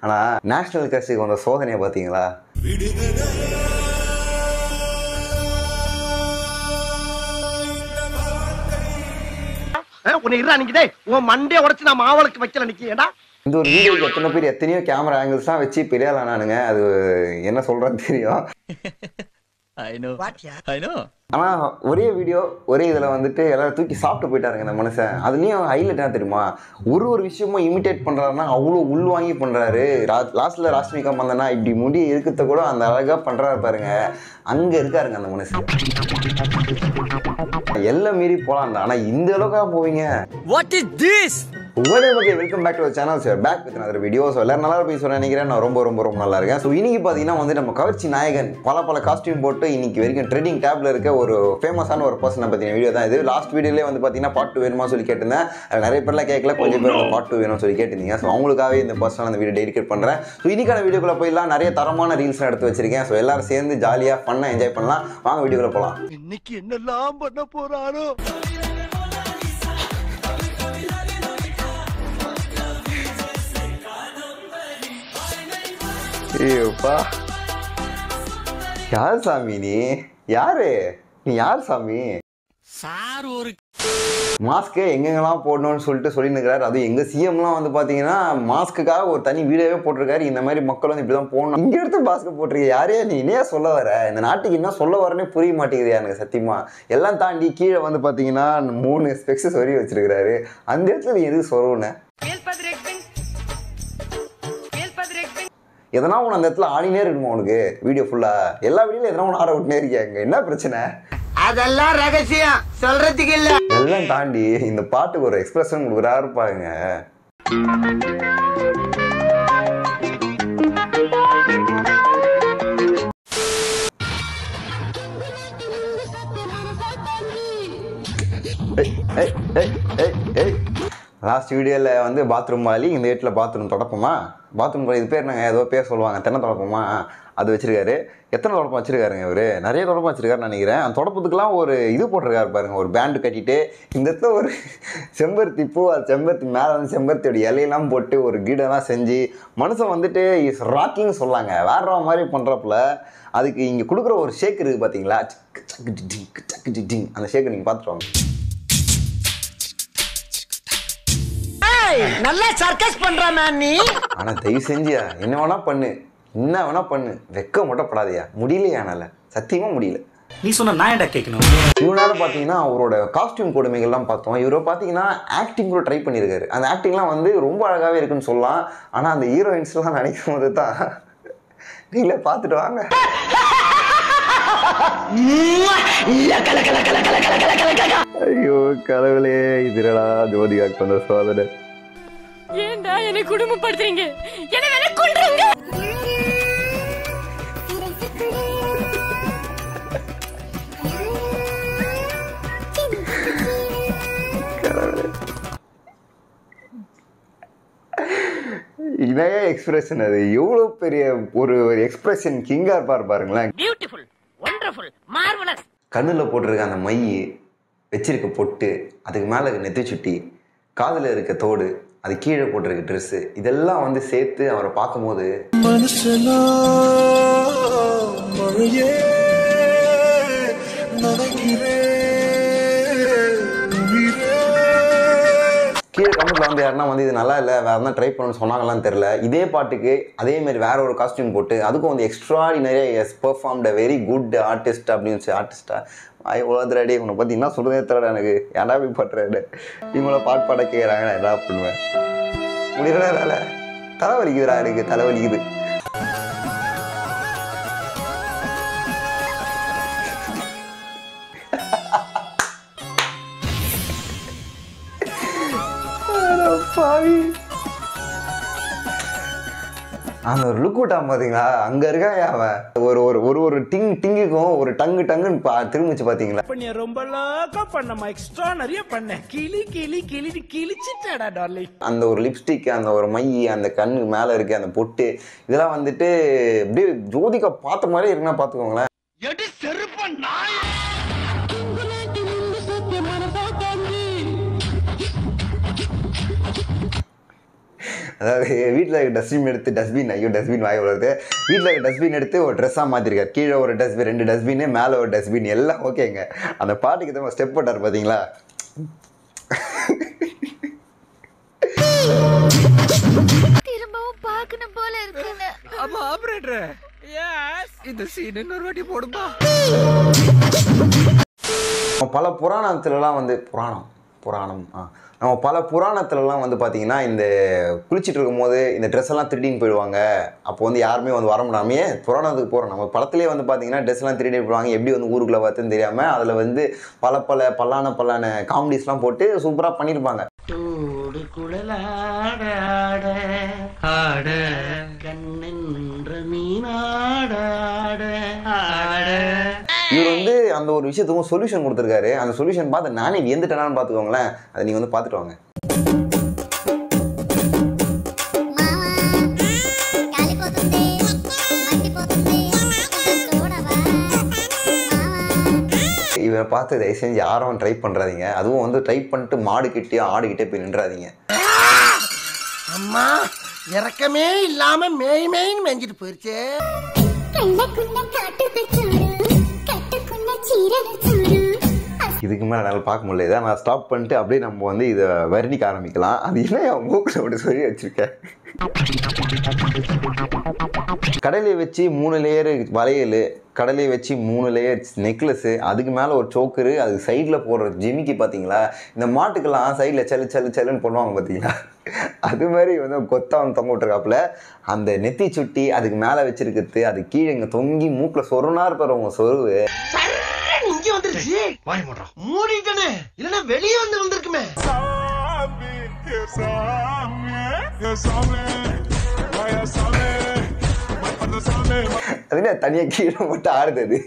ஆனால் நேஷனல் கிரஷுக்கு வந்த சோதனையை பார்த்தீங்களா உன்னை இருடா நிக்கிட்டே உன் மண்டே உடைச்சு நான் மாவளுக்கு வைக்கல நிக்கிறேன்டா இந்த ஒரு வீடியோக்கு எத்தனை பேர் எத்தனையோ கேமரா ஆங்கிள்ஸ்லாம் வச்சு பெரிய ஆளானானுங்க அது என்ன சொல்கிறேன்னு தெரியும் I know. I know. ஆனால் ஒரே வீடியோ ஒரே இதில் வந்துட்டு எல்லாரும் தூக்கி சாப்பிட்டு போயிட்டாருங்க இந்த மனுஷன் அதுலேயும் ஹைலைட் என்ன தெரியுமா ஒரு ஒரு விஷயமும் இமிட்டேட் பண்ணுறாருன்னா அவ்வளோ உள்வாங்கி பண்ணுறாரு லாஸ்ட்டில் ராஷ்மிகா மந்தனா இப்படி முடி இருக்கிறத கூட அந்த அழகாக பண்ணுறாரு பாருங்க அங்கே இருக்காருங்க அந்த மனுஷன் எல்லாம் மீறி போகலாம்டா ஆனால் இந்த அளவுக்கா போவீங்க What is this? உங்களுடைய okay welcome back to channel sir back with another video so எல்லாரும் நல்லா இருப்பீங்க சொல்ல நினைக்கிறேன் நான் ரொம்ப ரொம்ப ரொம்ப நல்லா இருக்கேன் ஸோ இன்னைக்கு பார்த்தீங்கன்னா வந்து நம்ம கவர்ச்சி நாயகன் பல பல காஸ்டியூம் போட்டு இன்னைக்கு வரைக்கும் ட்ரெண்டிங் டேப்ல இருக்க ஒரு ஃபேமஸான ஒரு பர்சனை பற்றின வீடியோ தான் இது லாஸ்ட் வீடியோலேயே வந்து பார்த்தீங்கன்னா பார்ட் டூ வேணுமா சொல்லி கேட்டிருந்தேன் அது நிறைய பேர்லாம் கேட்கல கொஞ்சம் பேர் பார்ட் டூ வேணும்னு சொல்லி கேட்டிருந்தீங்க ஸோ அவங்களுக்காகவே இந்த பர்சனாக அந்த வீடியோ டெடிகேட் பண்ணுறேன் ஸோ இன்னைக்கான வீடியோக்குள்ள போயிடலாம் நிறைய தரமான ரீல்ஸ்லாம் எடுத்து வச்சிருக்கேன் ஸோ எல்லாரும் சேர்ந்து ஜாலியாக ஃபன்னாக என்ஜாய் பண்ணலாம் வாங்க வீடியோக்குள்ள போகலாம் இன்னைக்கு என்னெல்லாம் பண்ண போறாரோ ஐயோப்பா யார் சாமி நீ யாரு நீ யார் சாமி சார் ஒரு மாஸ்க்கு எங்கெங்கெல்லாம் போடணும்னு சொல்லிட்டு சொல்லியிருக்கிறாரு அதுவும் எங்கள் சிஎம்லாம் வந்து பார்த்தீங்கன்னா மாஸ்க்குக்காக ஒரு தனி வீடியோவே போட்டிருக்காரு இந்த மாதிரி மக்கள் வந்து இப்படி தான் போடணும் இங்கே எடுத்து மாஸ்க்கு போட்டிருக்க யாரே நீ என்ன சொல்ல வர இந்த நாட்டுக்கு என்ன சொல்ல வரனே புரிய மாட்டேங்குது எனக்கு சத்தியமா எல்லாம் தாண்டி கீழே வந்து பார்த்தீங்கன்னா மூணு ஸ்பெக்ஸ் சொறி வச்சிருக்கிறாரு அந்த இடத்துல நீ எதுக்கு சொல்லுன்னு எதனா ஒன்று அந்த இடத்துல ஆடினே இருக்கணுமா உனக்கு வீடியோ ஃபுல்லாக எல்லா வீடியோலையும் எதனா ஒன்று ஆட விட்டுனே இருக்கியாங்க என்ன பிரச்சனை அதெல்லாம் ரகசியம் சொல்றதுக்கு இல்ல எல்லாம் தாண்டி இந்த பாட்டுக்கு ஒரு எக்ஸ்பிரஷன் கொடுக்குறாரு பாருங்க லாஸ்ட் வீடியோவில் வந்து பாத்ரூம் வாலி இந்த வீட்டில் பாத்ரூம் தொடப்போமா பாத்ரூம் இது பேர் நாங்கள் ஏதோ பேர் சொல்லுவாங்க தென்னை தொடப்போமா அது வச்சிருக்காரு எத்தனை தொடப்பம் வச்சிருக்காருங்க இவர் நிறைய தொடப்பம் வச்சிருக்காருன்னு நினைக்கிறேன் அந்த தொடப்பத்துக்குலாம் ஒரு இது போட்டிருக்காரு பாருங்க ஒரு பேண்டு கட்டிட்டு இந்த இடத்துல ஒரு செம்பருத்தி பூ அது செம்பருத்தி மேலே வந்து செம்பருத்தியோட இலையெல்லாம் போட்டு ஒரு கீடெல்லாம் செஞ்சு மனுஷன் வந்துட்டு இஸ் ராக்கிங் சொல்லாங்க வேற மாதிரி பண்ணுறப்பல அதுக்கு இங்கே கொடுக்குற ஒரு ஷேக் இருக்குது பார்த்தீங்களா சக்கு சக்கு டிங், சக்கு டிங் அந்த ஷேக்கை நீங்கள் பார்த்துட்டு வாங்க நல்லா சர்க்கஸ் பண்ற மேன் நீ ஆனா தயவு செஞ்சியா என்ன வேணா பண்ணு என்ன வேணா பண்ணு வெக்க மட்டும் படாதயா முடியலையா என்னால சத்தியமா முடியல நீ சொன்ன நான் ஏன்டா கேட்கணும் இவனால பார்த்தீங்கன்னா அவரோட காஸ்டியூம் கொடுமைகள்லாம் பார்த்தோம் இவரை பார்த்தீங்கன்னா ஆக்டிங் கூட ட்ரை பண்ணியிருக்காரு அந்த ஆக்டிங்லாம் வந்து ரொம்ப அழகாகவே இருக்குன்னு சொல்லலாம் ஆனால் அந்த ஹீரோயின்ஸ்லாம் நினைக்கும் போது தான் நீங்களே பார்த்துட்டு வாங்க ஐயோ கடவுளே இதுடா ஜோதிகாக்கு வந்த சோதனை ஏன்டா என்னை குடும்பப்படுத்துறீங்க என்ன வேணா கொன்றுங்க இணைய எக்ஸ்பிரஷன் அது எவ்வளோ பெரிய ஒரு எக்ஸ்பிரஷன் கிங்காக இருப்பார் பாருங்களேன் பியூட்டிஃபுல் ஒண்டர்ஃபுல் மார்வலஸ் கண்ணில் போட்டிருக்க அந்த மை வச்சிருக்க பொட்டு அதுக்கு மேலே இருக்க நெத்தி சுட்டி காதில் இருக்க தோடு அது கீழே போட்டிருக்க ட்ரெஸ்ஸு இதெல்லாம் வந்து சேர்த்து அவரை பார்க்கும்போது மனுஷனா மழையே நனைக்கிறேன் உயிரே கீழே கமெண்ட்ல வந்து யாருன்னா வந்து இது நல்லா இல்லை வேற எதனா ட்ரை பண்ணணும்னு சொன்னாங்களான்னு தெரில இதே பாட்டுக்கு அதே மாதிரி வேற ஒரு காஸ்டியூம் போட்டு அதுக்கும் வந்து எக்ஸ்ட்ராடினரியாக yes performed very good artist அப்படின்னு ஆர்டிஸ்டா ஐ உலகத்துலடி உன்னை பற்றி என்ன சொல்கிறதே தெரியல எனக்கு ஏன்டா போய் பட்டுறாரு இவங்கள பாட்டு பாட கேட்குறாங்க நான் என்ன பண்ணுவேன் முடியல வேலை தலைவலிக்குதுடா எனக்கு தலைவலிக்குது பாவி அந்த ஒரு லுக் விட்டான் பாத்தீங்களா அங்க இருக்கான் அவன் ஒரு ஒரு ஒரு ஒரு டிங் டிங்குக்கும் ஒரு டங்கு டங்குன்னு பா திரும்பிச்சு பாத்தீங்களா பண்ண ரொம்ப லாக்கா பண்ணமா எக்ஸ்ட்ரா நிறைய பண்ண கிளி கிளி கிளி கிழிச்சிட்டடா டார்லிங் அந்த ஒரு லிப்ஸ்டிக் அந்த ஒரு மை அந்த கண்ணு மேல இருக்கு அந்த பொட்டு இதெல்லாம் வந்துட்டு அப்படியே ஜோதிகா பார்த்த மாதிரி இருக்குன்னா பாத்துக்கோங்களேன் எடி செருப்ப நாய் அதாவது வீட்டில் இருக்க டஸ்ட்பின் எடுத்து டஸ்ட்பின் ஐயோ டஸ்ட்பின் வாய் வளருது வீட்டில் இருக்க டஸ்ட்பின் எடுத்து ஒரு ட்ரெஸ்ஸாக மாற்றிருக்காரு கீழே ஒரு டஸ்ட்பின் ரெண்டு டஸ்ட்பின் மேலே ஒரு டஸ்ட்பின் எல்லாம் ஓகேங்க அந்த பாட்டுக்கு தான் ஸ்டெப் போட்டார் பார்த்தீங்களா திரும்பவும் பார்க்கணும் போல இருக்குங்க ஆமா ஆபரேட்டர் இந்த சீன் இன்னொரு வாட்டி போடுமா நம்ம பல புராணத்துலலாம் வந்து புராணம் புராணம் ஆ நம்ம பல புராணத்துலலாம் வந்து பார்த்தீங்கன்னா இந்த குளிச்சிட்டு இருக்கும்போது இந்த ட்ரெஸ் எல்லாம் திருடின்னு போயிடுவாங்க அப்போ வந்து யாருமே வந்து வர முடியாமையே புராணத்துக்கு போகிறோம் நம்ம படத்துலேயே வந்து பார்த்தீங்கன்னா ட்ரெஸ் எல்லாம் திருடி போயிடுவாங்க எப்படி வந்து ஊருக்குள்ளே வருதுன்னு தெரியாமல் அதில் வந்து பல பல பல்லான பல்லான காமெடிஸ்லாம் போட்டு சூப்பராக பண்ணியிருப்பாங்க தோடு குழலாட ஆட ஆட கண்ணென்ற மீனாட ஆட ஆட இவர் வந்து அந்த ஒரு விஷயத்துக்கும் சொல்யூஷன் கொடுத்துருக்காரு அந்த சொல்யூஷன் பார்த்து நானே வியந்துட்டேனான்னு பார்த்துக்கோங்களேன் அதை நீங்கள் வந்து பார்த்துட்டு வாங்க మావా కాలిపోతుంది మండిపోతుంది కొంచెం చూడవా మావా இவரை பார்த்து தயவு செஞ்சு யாரும் ட்ரை பண்ணுறாதீங்க அதுவும் வந்து ட்ரை பண்ணிட்டு மாடு கிட்டே ஆடுகிட்டே போய் நின்றாதீங்க அம்மா இறக்கமே இல்லாம மேய் மேய்ன்னு மேய்ஞ்சிட்டு போயிருச்சே కళ్ళకున్న కాటుక చూడు కట్టుకున్న చీరలు చూడు இதுக்கு மேலே என்னால் பார்க்க முடியல இதை நான் ஸ்டாப் பண்ணிட்டு அப்படியே நம்ம வந்து இதை வர்ணிக்க ஆரம்பிக்கலாம் அது என்ன என் மூக்கில் அப்படி சொல்லி வச்சுருக்கேன் கடலையை வச்சு மூணு லேயர் வளையல் கடலையை வச்சு மூணு லேயர் நெக்லஸ்ஸு அதுக்கு மேலே ஒரு சோக்கரு அதுக்கு சைடில் போடுற ஜிமிக்கி பார்த்தீங்களா இந்த மாட்டுக்கெல்லாம் சைடில் சல்லு சல்லு சல்லுன்னு பண்ணுவாங்க பார்த்தீங்களா அது மாதிரி வந்து கொத்தா வந்து தொங்க விட்டுருக்காப்புல அந்த நெத்தி சுட்டி அதுக்கு மேலே வச்சிருக்கிறது அது கீழே இங்கே தொங்கி மூக்கில் சொருனா இருப்பார் உங்க சொருவு சர்ன்னு இங்க வந்துருச்சு வாய் மூடுறோம் மூடிட்டனே இல்லன்னா வெளியே வந்து வந்திருக்குமே அது என்ன தனியாக கீழே மட்டும் ஆடுது அது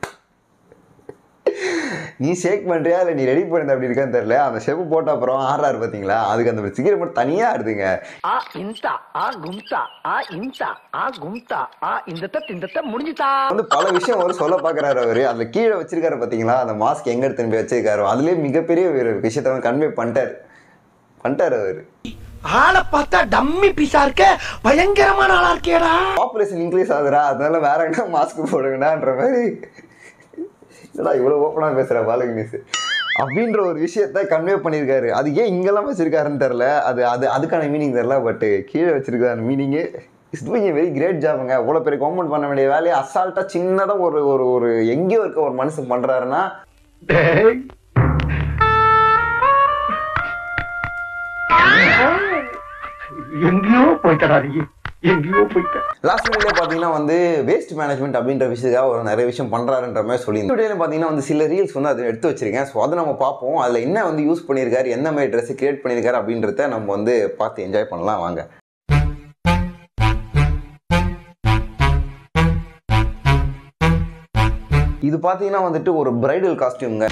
நீ ஷேக் பண்ணுறியா இல்லை நீ ரெடி பண்ணது அப்படி இருக்கான்னு தெரியல அந்த ஷெப்பு போட்ட அப்புறம் ஆடுறாரு பார்த்தீங்களா அதுக்கு அந்த சிகரெட் மட்டும் தனியாக ஆடுதுங்க ஆ இன்தா ஆ கும்தா ஆ இன்தா ஆ கும்தா ஆ இந்த திண்டத்தை முடிஞ்சுதா வந்து பல விஷயம் அவர் சொல்ல பார்க்குறாரு அவர் அதில் கீழே வச்சிருக்காரு பார்த்தீங்களா அந்த மாஸ்க் எங்கே எடுத்துன்னு போய் வச்சிருக்காரு அதுலேயே மிகப்பெரிய ஒரு விஷயத்த வந்து கன்வே பண்ணிட்டார் பண்ணிட்டார் அவர் ஆளை பார்த்தா டம்மி பீஸா இருக்க பயங்கரமான ஆளா இருக்கேடா பாப்புலேஷன் இன்க்ரீஸ் ஆகுதுடா அதனால வேற என்ன மாஸ்க் போடுங்கடான்ற மாதிரி என்னடா இவ்வளோ ஓப்பனாக பேசுகிற பாலகணேஷ் அப்படின்ற ஒரு விஷயத்த கன்வே பண்ணியிருக்காரு அது ஏன் இங்கெல்லாம் வச்சிருக்காருன்னு தெரில அது அது அதுக்கான மீனிங் தெரில பட் கீழே வச்சிருக்காரு meaning is doing very great ஜாபுங்க அவ்வளோ பெரிய கவர்மெண்ட் பண்ண வேண்டிய வேலையை அசால்ட்டாக சின்னதாக ஒரு ஒரு ஒரு எங்கேயோ இருக்க ஒரு மனுஷன் பண்ணுறாருன்னா எங்கேயோ போயிட்டடா நீ எங்கேயோ போயிட்ட லாஸ்ட் வீடியோல பார்த்தீங்கன்னா வந்து வேஸ்ட் மேனேஜ்மெண்ட் அப்படின்ற விஷயத்துக்காக ஒரு நிறைய விஷயம் பண்ணுறாருன்ற மாதிரி சொல்லி இந்த வீடியோல பார்த்தீங்கன்னா வந்து சில ரீல்ஸ் வந்து அதை எடுத்து வச்சிருக்கேன் ஸோ அதை நம்ம பார்ப்போம் அதில் என்ன வந்து யூஸ் பண்ணியிருக்காரு எந்த மாதிரி ட்ரெஸ் கிரியேட் பண்ணியிருக்காரு அப்படின்றத நம்ம வந்து பார்த்து என்ஜாய் பண்ணலாம் வாங்க இது பார்த்தீங்கன்னா வந்துட்டு ஒரு பிரைடல் காஸ்டியூம்ங்க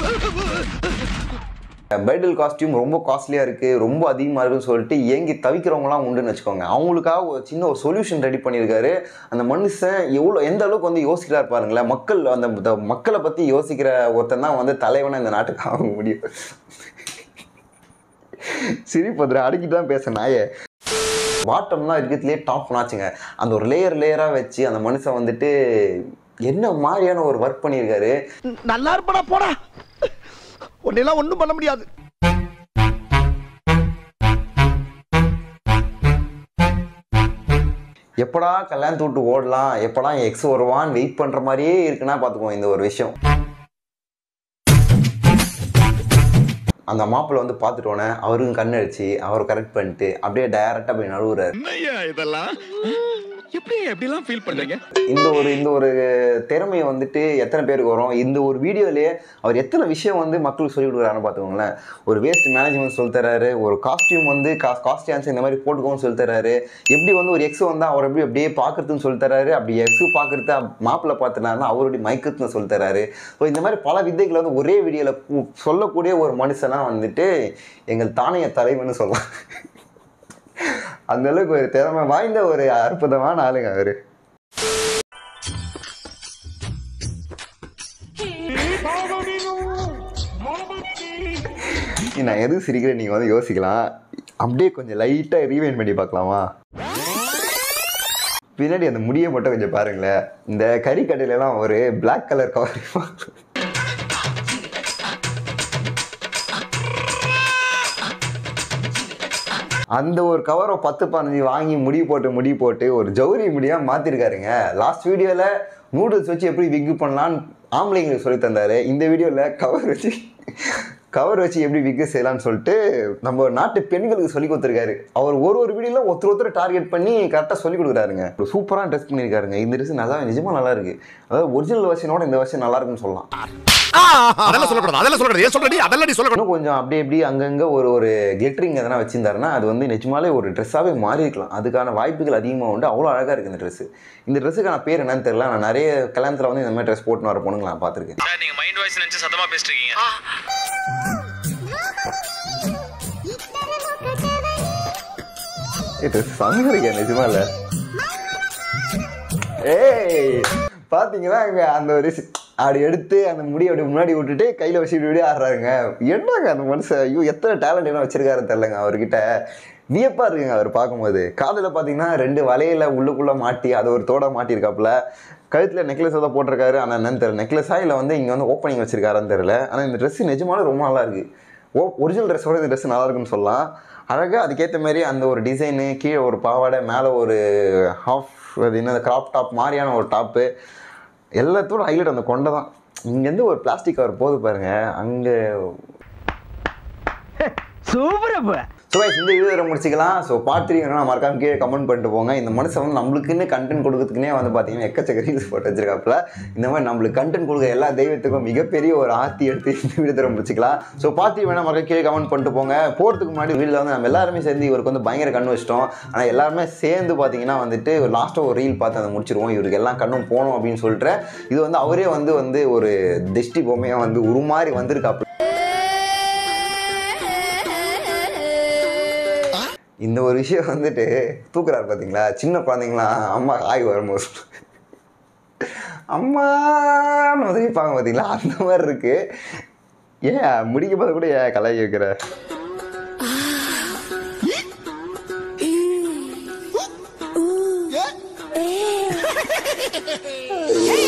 பிரைடல் காஸ்டியூம் ரொம்ப காஸ்ட்லியாக இருக்குது ரொம்ப அதிகமாக இருக்குன்னு சொல்லிட்டு ஏங்கி தவிக்கிறவங்களாம் உண்டுன்னு வச்சுக்கோங்க அவங்களுக்காக ஒரு சின்ன ஒரு சொல்யூஷன் ரெடி பண்ணியிருக்காரு அந்த மனுஷன் எவ்வளோ எந்த அளவுக்கு வந்து யோசிக்கிறார் பாருங்களேன் மக்கள் அந்த the மக்களை பற்றி யோசிக்கிற ஒருத்தன் தான் வந்து தலைவனை இந்த நாட்டுக்கு ஆக முடியும் சிரிப்பதில் அடக்கிட்டு தான் பேச நாயே பாட்டம்னா இருக்கிறதுலே டாப் நாச்சுங்க அந்த ஒரு லேயர் லேயராக வச்சு அந்த மனுஷன் வந்துட்டு என்ன மாதிரியான ஒரு ஒர்க் பண்ணியிருக்காரு நல்லா இருப்படா போடா உன்னெல்லாம் ஒண்ணும் பண்ண முடியாது எப்படா கல்யாணத்து விட்டு ஓடலாம் எப்படா எக்ஸ் வருவான்னு வெயிட் பண்ற மாதிரியே இருக்குன்னா பார்த்துக்கோ இந்த ஒரு விஷயம் அந்த மாப்பிள்ளை வந்து பார்த்துட்டோன்னே அவரும் கண்ணடிச்சு அவரை கரெக்ட் பண்ணிட்டு அப்படியே டைரக்டாக போய் நழுவுறாரு என்னய்யா இதெல்லாம் எப்படி எப்படிலாம் ஃபீல் பண்றீங்க இந்த ஒரு இந்த ஒரு திறமையை வந்துட்டு எத்தனை பேருக்கு வரும் இந்த ஒரு வீடியோலயே அவர் எத்தனை விஷயம் வந்து மக்களுக்கு சொல்லி கொடுக்குறாருன்னு பார்த்துக்கோங்களேன் ஒரு வேஸ்ட் மேனேஜ்மெண்ட் சொல்லி தராரு ஒரு காஸ்டியூம் வந்து காஸ்டியூம்ஸ் இந்த மாதிரி போட்டுக்கோன்னு சொல்லி தராரு எப்படி வந்து ஒரு எக்ஸ் வந்து அவர் எப்படி அப்படியே பார்க்கறதுன்னு சொல்லி தராரு அப்படி எக்ஸ் பார்க்கறது மாப்பிள்ளை பார்த்துனாருன்னா அவருடைய மயக்கத்துன்னு சொல்லி தராரு ஸோ இந்த மாதிரி பல வித்தைகளை வந்து ஒரே வீடியோவில் சொல்லக்கூடிய ஒரு மனுஷனா வந்துட்டு எங்கள் தானைய தலைவன்னு சொல்லலாம் அந்த அளவுக்கு ஒரு திறமை வாய்ந்த ஒரு அற்புதமான ஆளுங்க அவரு நான் எது சிரிக்கிறேன் நீங்கள் வந்து யோசிக்கலாம் அப்படியே கொஞ்சம் லைட்டாக ரீவைண்ட் பண்ணி பார்க்கலாமா பின்னாடி அந்த முடியை மட்டும் கொஞ்சம் பாருங்களேன் இந்த கறி கடையிலலாம் ஒரு Black கலர் கவர் அந்த ஒரு கவரை பத்து பதினஞ்சு வாங்கி முடி போட்டு முடி போட்டு ஒரு ஜவுரி முடியாக மாற்றிருக்காருங்க லாஸ்ட் வீடியோவில் நூடுல்ஸ் வச்சு எப்படி விக்கு பண்ணலான்னு ஆம்பளைங்களுக்கு சொல்லி தந்தாரு இந்த வீடியோவில் கவர் வச்சு கவர் வச்சு எப்படி விக்கு செய்யலாம்னு சொல்லிட்டு நம்ம நாட்டு பெண்களுக்கு சொல்லி கொடுத்துருக்காரு அவர் ஒரு ஒரு வீடியோல ஒருத்தர் ஒருத்தர் டார்கெட் பண்ணி கரெக்டாக சொல்லி கொடுக்குறாருங்க ஒரு சூப்பராக ட்ரெஸ் பண்ணியிருக்காருங்க இந்த ட்ரெஸ் நல்லா நிஜமாக நல்லா இருக்கு அதாவது ஒரிஜினல் வருஷனோட இந்த வருஷம் நல்லா இருக்குன்னு சொல்லலாம் அதெல்லாம் சொல்லக்கூடாது அதெல்லாம் சொல்லக்கூடாது ஏன் சொல்றடி அதெல்லாம் நீ சொல்லக்கூடாது இன்னும் கொஞ்சம் அப்படி இப்படி அங்கங்கே ஒரு ஒரு கிளிட்டரிங் எதனா வச்சிருந்தாருன்னா அது வந்து நிஜமாலே ஒரு ட்ரெஸ்ஸாகவே மாறி இருக்கலாம் அதுக்கான வாய்ப்புகள் அதிகமாக உண்டு அவ்வளோ அழகாக இருக்குது இந்த ட்ரெஸ் இந்த ட்ரெஸ்ஸுக்கான பேர் என்னன்னு தெரியல நான் நிறைய கல்யாணத்தில் வந்து இந்த மாதிரி ட்ரெஸ் போட்டுன்னு வர பொண்ணுங்க நான் பார்த்துருக்கேன் சார் நீங்க மைண்ட் வாய்ஸ் நினைச்சு சத்தமா பேசிட்டு இருக்கீங்க இது சங்கரிக்க நிஜமா இல்ல ஏய் பாத்தீங்களா அங்க அந்த ஒரு சி- அப்படி எடுத்து அந்த முடி அப்படி முன்னாடி விட்டுட்டு கையில வச்சு இப்படி இப்படி ஆடுறாருங்க என்னங்க அந்த மனுஷன் ஐயோ எத்தனை டேலண்ட் என்ன வச்சிருக்காருன்னு தெரியலங்க அவர்கிட்ட வியப்பா இருக்குங்க அவர் பார்க்கும்போது காதுல பாத்தீங்கன்னா ரெண்டு வலையில உள்ளுக்குள்ள மாட்டி அதை ஒரு தோட மாட்டியிருக்காப்புல கழுத்துல நெக்லஸ் ஏதோ போட்டிருக்காரு ஆனால் என்னன்னு தெரியல நெக்லஸா இல்லை வந்து இங்கே வந்து ஓப்பனிங் வச்சிருக்காருன்னு தெரியல ஆனால் இந்த ட்ரெஸ் நிஜமாலே ரொம்ப நல்லா இருக்கு ஓ ஒரிஜினல் ட்ரெஸ்ஸோட இந்த ட்ரெஸ் நல்லா இருக்குன்னு சொல்லலாம் அழகாக அதுக்கேற்ற மாதிரி அந்த ஒரு டிசைனு கீழே ஒரு பாவாடை மேலே ஒரு ஹாஃப் அது என்ன கிராப் டாப் மாதிரியான ஒரு டாப்பு எல்லாத்தோட ஹைலைட் அந்த கொண்டை தான் இங்கேருந்து ஒரு பிளாஸ்டிக் கவர் போகுது பாருங்க அங்கே சூப்பரப்ப ஸோ guys, இந்த வீடியோ முடிச்சிக்கலாம் ஸோ பார்த்து வேணும்னா மறக்காம கீழே கமெண்ட் பண்ணிட்டு போங்க இந்த மனுஷன் வந்து நம்மளுக்குன்னு கண்டென்ட் கொடுக்கறதுக்குனே வந்து பார்த்தீங்கன்னா எக்கச்சக்க ரீல்ஸ் போட்டு வச்சிருக்காப்புல இந்த மாதிரி நம்மளுக்கு கண்டென்ட் கொடுக்க எல்லா தெய்வத்துக்கும் மிகப்பெரிய ஒரு ஆர்த்தி எடுத்து இந்த வீடியோ தர முடிச்சிக்கலாம் ஸோ பார்த்து வேணா மறக்க கீழே கமெண்ட் பண்ணிட்டு போங்க போகிறதுக்கு முன்னாடி வீட்டில் வந்து நம்ம எல்லாருமே சேர்ந்து இவருக்கு வந்து பயங்கர கண்ணு வச்சிட்டோம் ஆனால் எல்லாருமே சேர்ந்து பார்த்தீங்கன்னா வந்துட்டு லாஸ்ட்டாக ஒரு ரீல் பார்த்து அதை முடிச்சிருவோம் இவருக்கு எல்லாம் கண்ணும் போகணும் அப்படின்னு சொல்லிட்டு இது வந்து அவரே வந்து வந்து ஒரு திஷ்டி பொம்மையாக வந்து உருமாறி வந்திருக்காப்புல இந்த ஒரு விஷயம் வந்துட்டு தூக்குறாரு பார்த்தீங்களா சின்ன குழந்தைங்களாம் அம்மா ஆய் வரும்போது அம்மான்னு உதவிப்பாங்க பார்த்தீங்களா அந்த மாதிரி இருக்கு ஏன் முடிக்க போது கூட ஏன் கலாய் வைக்கிற ஏ